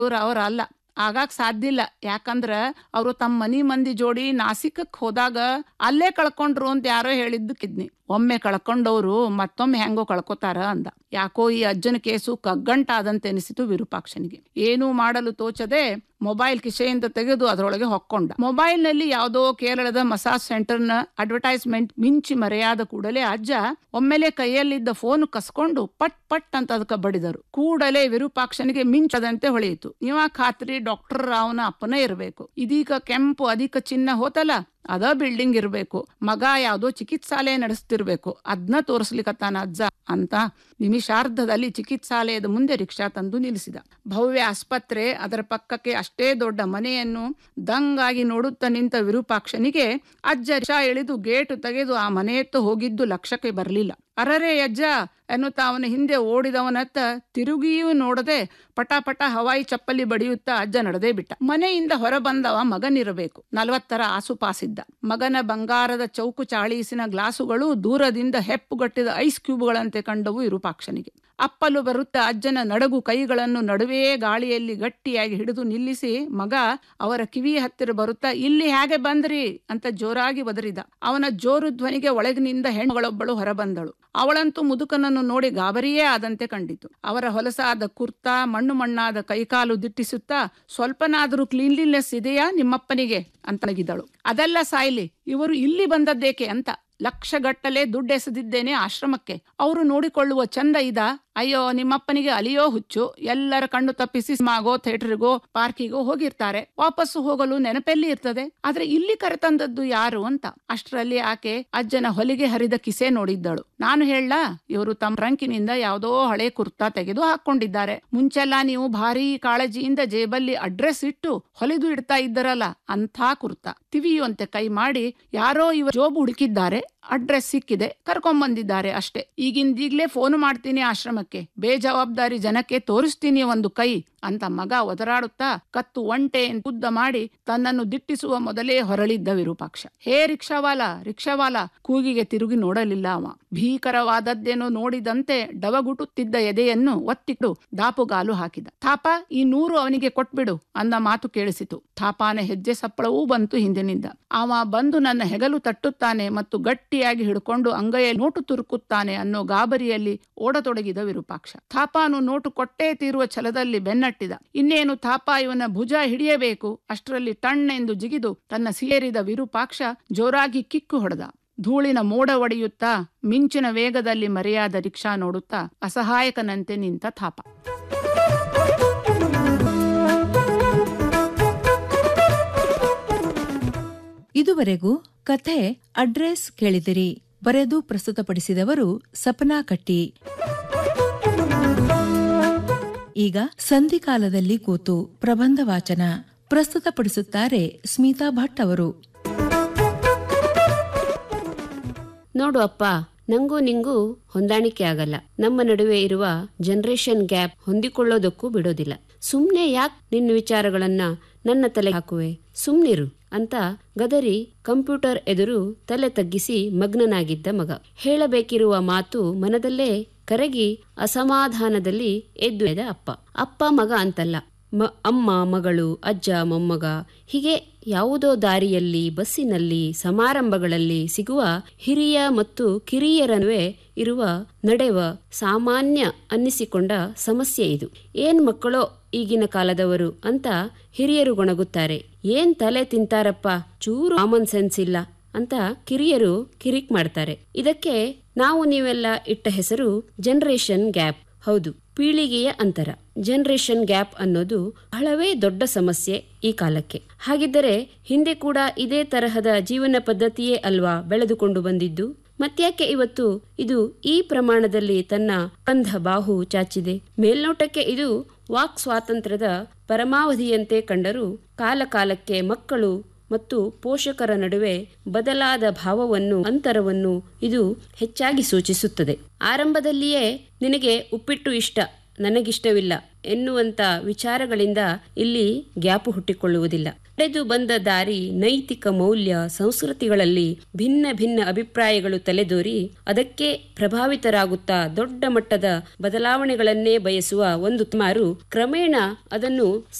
ಇವ್ರು ಅವ್ರ ಅಲ್ಲ ಆಗಾಕ್ ಸಾಧ್ಯ ಇಲ್ಲ ಯಾಕಂದ್ರ ಅವರು ತಮ್ಮ ಮನಿ ಮಂದಿ ಜೋಡಿ ನಾಸಿಕಕ್ ಹೋದಾಗ ಅಲ್ಲೇ ಕಳ್ಕೊಂಡ್ರು ಅಂತ ಯಾರೋ ಹೇಳಿದ್ದು ಕಿದ್ನಿ ಒಮ್ಮೆ ಕಳ್ಕೊಂಡವ್ರು ಮತ್ತೊಮ್ಮೆ ಹೆಂಗೋ ಕಳ್ಕೊತಾರ ಅಂದ ಯಾಕೋ ಈ ಅಜ್ಜನ ಕೇಸು ಕಗ್ಗಂಟಾದಂತೆ ಎನಿಸಿತು ವಿರೂಪಾಕ್ಷನಿಗೆ ಏನೂ ಮಾಡಲು ತೋಚದೆ ಮೊಬೈಲ್ ಕಿಸೆಯಿಂದ ತೆಗೆದು ಅದರೊಳಗೆ ಹೊಕ್ಕೊಂಡ ಮೊಬೈಲ್ ನಲ್ಲಿ ಯಾವುದೋ ಕೇರಳದ ಮಸಾಜ್ ಸೆಂಟರ್ನ ಅಡ್ವರ್ಟೈಸ್ಮೆಂಟ್ ಮಿಂಚಿ ಮರೆಯಾದ ಕೂಡಲೇ ಅಜ್ಜ ಒಮ್ಮೆಲೆ ಕೈಯಲ್ಲಿದ್ದ ಫೋನ್ ಕಸ್ಕೊಂಡು ಪಟ್ ಪಟ್ ಅಂತ ಅದಕ್ಕೆ ಬಡಿದರು ಕೂಡಲೇ ವಿರೂಪಾಕ್ಷನಿಗೆ ಮಿಂಚದಂತೆ ಹೊಳೆಯಿತು ಇವ ಖಾತ್ರಿ ಡಾಕ್ಟರ್ ರಾವ್ನ ಅಪ್ಪನೇ ಇರಬೇಕು ಇದೀಗ ಕೆಂಪು ಅಧಿಕ ಚಿನ್ನ ಹೋತಲ್ಲ ಅದ ಬಿಲ್ಡಿಂಗ್ ಇರಬೇಕು ಮಗ ಯಾವ್ದೋ ಚಿಕಿತ್ಸಾಲಯ ನಡೆಸ್ತಿರ್ಬೇಕು ಅದ್ನ ತೋರಿಸ್ಲಿಕತ್ತಾನ ಅಜ್ಜ ಅಂತ ನಿಮಿಷಾರ್ಧದಲ್ಲಿ ಚಿಕಿತ್ಸಾಲಯದ ಮುಂದೆ ರಿಕ್ಷಾ ತಂದು ನಿಲ್ಲಿಸಿದ ಭವ್ಯ ಆಸ್ಪತ್ರೆ ಅದರ ಪಕ್ಕಕ್ಕೆ ಅಷ್ಟೇ ದೊಡ್ಡ ಮನೆಯನ್ನು ದಂಗಾಗಿ ನೋಡುತ್ತಾ ನಿಂತ ವಿರೂಪಾಕ್ಷನಿಗೆ ಅಜ್ಜ ರಿಕ್ಷಾ ಇಳಿದು ಗೇಟು ತೆಗೆದು ಆ ಮನೆಯತ್ತ ಹೋಗಿದ್ದು ಲಕ್ಷಕ್ಕೆ ಬರಲಿಲ್ಲ ಅರರೇ ಅಜ್ಜ ಎನ್ನುತ್ತಾ ಅವನ ಹಿಂದೆ ಓಡಿದವನತ್ತ ತಿರುಗಿಯೂ ನೋಡದೆ ಪಟಾಪಟ ಹವಾಯಿ ಚಪ್ಪಲಿ ಬಡಿಯುತ್ತಾ ಅಜ್ಜ ನಡೆದೇ ಬಿಟ್ಟ ಮನೆಯಿಂದ ಹೊರ ಬಂದವ ಮಗನಿರಬೇಕು ನಲವತ್ತರ ಆಸುಪಾಸಿದ್ದ ಮಗನ ಬಂಗಾರದ ಚೌಕು ಚಾಳೀಸಿನ ಗ್ಲಾಸುಗಳು ದೂರದಿಂದ ಹೆಪ್ಪುಗಟ್ಟಿದ ಐಸ್ ಕ್ಯೂಬ್ಗಳಂತೆ ಕಂಡವು ವಿರೂಪಾಕ್ಷನಿಗೆ ಅಪ್ಪಲು ಬರುತ್ತಾ ಅಜ್ಜನ ನಡಗು ಕೈಗಳನ್ನು ನಡುವೆಯೇ ಗಾಳಿಯಲ್ಲಿ ಗಟ್ಟಿಯಾಗಿ ಹಿಡಿದು ನಿಲ್ಲಿಸಿ ಮಗ ಅವರ ಕಿವಿ ಹತ್ತಿರ ಬರುತ್ತಾ ಇಲ್ಲಿ ಹೇಗೆ ಬಂದ್ರಿ ಅಂತ ಜೋರಾಗಿ ಬದರಿದ ಅವನ ಜೋರು ಧ್ವನಿಗೆ ಒಳಗಿನಿಂದ ಹೆಣ್ಣುಗಳೊಬ್ಬಳು ಹೊರಬಂದಳು ಅವಳಂತೂ ಮುದುಕನನ್ನು ನೋಡಿ ಗಾಬರಿಯೇ ಆದಂತೆ ಕಂಡಿತು ಅವರ ಹೊಲಸಾದ ಕುರ್ತಾ ಮಣ್ಣು ಮಣ್ಣಾದ ಕೈಕಾಲು ದಿಟ್ಟಿಸುತ್ತಾ ಸ್ವಲ್ಪನಾದರೂ ಕ್ಲೀನ್ಲಿನೆಸ್ ಇದೆಯಾ ನಿಮ್ಮಪ್ಪನಿಗೆ ಅಂತ ನಗಿದಳು ಅದೆಲ್ಲ ಸಾಯ್ಲಿ ಇವರು ಇಲ್ಲಿ ಬಂದದ್ದೇಕೆ ಅಂತ ಲಕ್ಷಗಟ್ಟಲೆ ದುಡ್ಡೆಸೆದಿದ್ದೇನೆ ಆಶ್ರಮಕ್ಕೆ ಅವರು ನೋಡಿಕೊಳ್ಳುವ ಚಂದ ಇದ ಅಯ್ಯೋ ನಿಮ್ಮಪ್ಪನಿಗೆ ಅಲಿಯೋ ಹುಚ್ಚು ಎಲ್ಲರ ಕಣ್ಣು ತಪ್ಪಿಸಿ ಸಿನಿಮಾಗೋ ಥಿಯೇಟರ್ಗೋ ಪಾರ್ಕಿಗೋ ಹೋಗಿರ್ತಾರೆ ವಾಪಸ್ಸು ಹೋಗಲು ನೆನಪೆಲ್ಲಿ ಇರ್ತದೆ ಆದ್ರೆ ಇಲ್ಲಿ ಕರೆತಂದದ್ದು ಯಾರು ಅಂತ ಅಷ್ಟರಲ್ಲಿ ಆಕೆ ಅಜ್ಜನ ಹೊಲಿಗೆ ಹರಿದ ಕಿಸೆ ನೋಡಿದ್ದಳು ನಾನು ಹೇಳ ಇವರು ತಮ್ಮ ಟ್ರಂಕಿನಿಂದ ಯಾವುದೋ ಹಳೆ ಕುರ್ತಾ ತೆಗೆದು ಹಾಕೊಂಡಿದ್ದಾರೆ ಮುಂಚೆಲ್ಲ ನೀವು ಭಾರಿ ಕಾಳಜಿಯಿಂದ ಜೇಬಲ್ಲಿ ಅಡ್ರೆಸ್ ಇಟ್ಟು ಹೊಲಿದು ಇಡ್ತಾ ಇದ್ದರಲ್ಲ ಅಂಥ ಕುರ್ತಾ ತಿವಿಯುವಂತೆ ಕೈ ಮಾಡಿ ಯಾರೋ ಇವ ಜೋಬು ಹುಡುಕಿದ್ದಾರೆ ಅಡ್ರೆಸ್ ಸಿಕ್ಕಿದೆ ಕರ್ಕೊಂಬಂದಿದ್ದಾರೆ ಅಷ್ಟೇ ಈಗಿಂದೀಗ್ಲೇ ಫೋನ್ ಮಾಡ್ತೀನಿ ಆಶ್ರಮಕ್ಕೆ ಬೇಜವಾಬ್ದಾರಿ ಜನಕ್ಕೆ ತೋರಿಸ್ತೀನಿ ಒಂದು ಕೈ ಅಂತ ಮಗ ಒದರಾಡುತ್ತಾ ಕತ್ತು ಒಂಟೆ ಉದ್ದ ಮಾಡಿ ತನ್ನನ್ನು ದಿಟ್ಟಿಸುವ ಮೊದಲೇ ಹೊರಳಿದ್ದ ವಿರೂಪಾಕ್ಷ ಹೇ ರಿಕ್ಷಾವಾಲ ರಿಕ್ಷಾವಾಲ ಕೂಗಿಗೆ ತಿರುಗಿ ನೋಡಲಿಲ್ಲ ಅವ ಭೀಕರವಾದದ್ದೇನೋ ನೋಡಿದಂತೆ ಡವಗುಟುತ್ತಿದ್ದ ಎದೆಯನ್ನು ಒತ್ತಿಟ್ಟು ದಾಪುಗಾಲು ಹಾಕಿದ ಥಾಪ ಈ ನೂರು ಅವನಿಗೆ ಕೊಟ್ಬಿಡು ಅಂದ ಮಾತು ಕೇಳಿಸಿತು ಥಾಪಾನ ಹೆಜ್ಜೆ ಸಪ್ಪಳವೂ ಬಂತು ಹಿಂದಿನಿಂದ ಅವ ಬಂದು ನನ್ನ ಹೆಗಲು ತಟ್ಟುತ್ತಾನೆ ಮತ್ತು ಗಟ್ಟಿಯಾಗಿ ಹಿಡ್ಕೊಂಡು ಅಂಗೈಯ ನೋಟು ತುರುಕುತ್ತಾನೆ ಅನ್ನೋ ಗಾಬರಿಯಲ್ಲಿ ಓಡತೊಡಗಿದ ವಿರೂಪಾಕ್ಷ ಥಾಪಾನು ನೋಟು ಕೊಟ್ಟೇ ತೀರುವ ಛಲದಲ್ಲಿ ಬೆನ್ನಟ್ಟಿದ ಇನ್ನೇನು ಥಾಪಾ ಇವನ ಭುಜ ಹಿಡಿಯಬೇಕು ಅಷ್ಟರಲ್ಲಿ ಟಣ್ಣೆಂದು ಜಿಗಿದು ತನ್ನ ಸೇರಿದ ವಿರೂಪಾಕ್ಷ ಜೋರಾಗಿ ಕಿಕ್ಕು ಹೊಡೆದ ಧೂಳಿನ ಮೋಡ ಒಡೆಯುತ್ತಾ ಮಿಂಚಿನ ವೇಗದಲ್ಲಿ ಮರೆಯಾದ ರಿಕ್ಷಾ ನೋಡುತ್ತಾ ಅಸಹಾಯಕನಂತೆ ನಿಂತ ಥಾಪ ಇದುವರೆಗೂ ಕಥೆ ಅಡ್ರೆಸ್ ಕೇಳಿದಿರಿ ಬರೆದು ಪ್ರಸ್ತುತಪಡಿಸಿದವರು ಸಪನಾ ಕಟ್ಟಿ ಈಗ ಸಂಧಿಕಾಲದಲ್ಲಿ ಕೂತು ಪ್ರಬಂಧ ವಾಚನ ಪ್ರಸ್ತುತಪಡಿಸುತ್ತಾರೆ ಸ್ಮಿತಾ ಭಟ್ ಅವರು ನೋಡು ಅಪ್ಪ ನಂಗೂ ನಿಂಗೂ ಹೊಂದಾಣಿಕೆ ಆಗಲ್ಲ ನಮ್ಮ ನಡುವೆ ಇರುವ ಜನರೇಷನ್ ಗ್ಯಾಪ್ ಹೊಂದಿಕೊಳ್ಳೋದಕ್ಕೂ ಬಿಡೋದಿಲ್ಲ ಸುಮ್ನೆ ಯಾಕೆ ನಿನ್ನ ವಿಚಾರಗಳನ್ನ ನನ್ನ ತಲೆ ಹಾಕುವೆ ಸುಮ್ನಿರು ಅಂತ ಗದರಿ ಕಂಪ್ಯೂಟರ್ ಎದುರು ತಲೆ ತಗ್ಗಿಸಿ ಮಗ್ನನಾಗಿದ್ದ ಮಗ ಹೇಳಬೇಕಿರುವ ಮಾತು ಮನದಲ್ಲೇ ಕರಗಿ ಅಸಮಾಧಾನದಲ್ಲಿ ಎದ್ದು ಎದ ಅಪ್ಪ ಅಪ್ಪ ಮಗ ಅಂತಲ್ಲ ಮ ಅಮ್ಮ ಮಗಳು ಅಜ್ಜ ಮೊಮ್ಮಗ ಹೀಗೆ ಯಾವುದೋ ದಾರಿಯಲ್ಲಿ ಬಸ್ಸಿನಲ್ಲಿ ಸಮಾರಂಭಗಳಲ್ಲಿ ಸಿಗುವ ಹಿರಿಯ ಮತ್ತು ಕಿರಿಯರ ನಡುವೆ ಇರುವ ನಡೆವ ಸಾಮಾನ್ಯ ಅನ್ನಿಸಿಕೊಂಡ ಸಮಸ್ಯೆ ಇದು ಏನ್ ಮಕ್ಕಳೋ ಈಗಿನ ಕಾಲದವರು ಅಂತ ಹಿರಿಯರು ಗೊಣಗುತ್ತಾರೆ ಏನ್ ತಲೆ ತಿಂತಾರಪ್ಪ ಚೂರು ಕಾಮನ್ ಸೆನ್ಸ್ ಇಲ್ಲ ಅಂತ ಕಿರಿಯರು ಕಿರಿಕ್ ಮಾಡ್ತಾರೆ ಇದಕ್ಕೆ ನಾವು ನೀವೆಲ್ಲ ಇಟ್ಟ ಹೆಸರು ಜನರೇಷನ್ ಗ್ಯಾಪ್ ಹೌದು ಪೀಳಿಗೆಯ ಅಂತರ ಜನರೇಷನ್ ಗ್ಯಾಪ್ ಅನ್ನೋದು ಬಹಳವೇ ದೊಡ್ಡ ಸಮಸ್ಯೆ ಈ ಕಾಲಕ್ಕೆ ಹಾಗಿದ್ದರೆ ಹಿಂದೆ ಕೂಡ ಇದೇ ತರಹದ ಜೀವನ ಪದ್ಧತಿಯೇ ಅಲ್ವಾ ಬೆಳೆದುಕೊಂಡು ಬಂದಿದ್ದು ಮತ್ಯಾಕೆ ಇವತ್ತು ಇದು ಈ ಪ್ರಮಾಣದಲ್ಲಿ ತನ್ನ ಕಂಧ ಬಾಹು ಚಾಚಿದೆ ಮೇಲ್ನೋಟಕ್ಕೆ ಇದು ವಾಕ್ ಸ್ವಾತಂತ್ರ್ಯದ ಪರಮಾವಧಿಯಂತೆ ಕಂಡರೂ ಕಾಲ ಕಾಲಕ್ಕೆ ಮಕ್ಕಳು ಮತ್ತು ಪೋಷಕರ ನಡುವೆ ಬದಲಾದ ಭಾವವನ್ನು ಅಂತರವನ್ನು ಇದು ಹೆಚ್ಚಾಗಿ ಸೂಚಿಸುತ್ತದೆ ಆರಂಭದಲ್ಲಿಯೇ ನಿನಗೆ ಉಪ್ಪಿಟ್ಟು ಇಷ್ಟ ನನಗಿಷ್ಟವಿಲ್ಲ ಎನ್ನುವಂತ ವಿಚಾರಗಳಿಂದ ಇಲ್ಲಿ ಗ್ಯಾಪು ಹುಟ್ಟಿಕೊಳ್ಳುವುದಿಲ್ಲ ನಡೆದು ಬಂದ ದಾರಿ ನೈತಿಕ ಮೌಲ್ಯ ಸಂಸ್ಕೃತಿಗಳಲ್ಲಿ ಭಿನ್ನ ಭಿನ್ನ ಅಭಿಪ್ರಾಯಗಳು ತಲೆದೋರಿ ಅದಕ್ಕೆ ಪ್ರಭಾವಿತರಾಗುತ್ತಾ ದೊಡ್ಡ ಮಟ್ಟದ ಬದಲಾವಣೆಗಳನ್ನೇ ಬಯಸುವ ಒಂದು ಮಾರು ಕ್ರಮೇಣ ಅದನ್ನು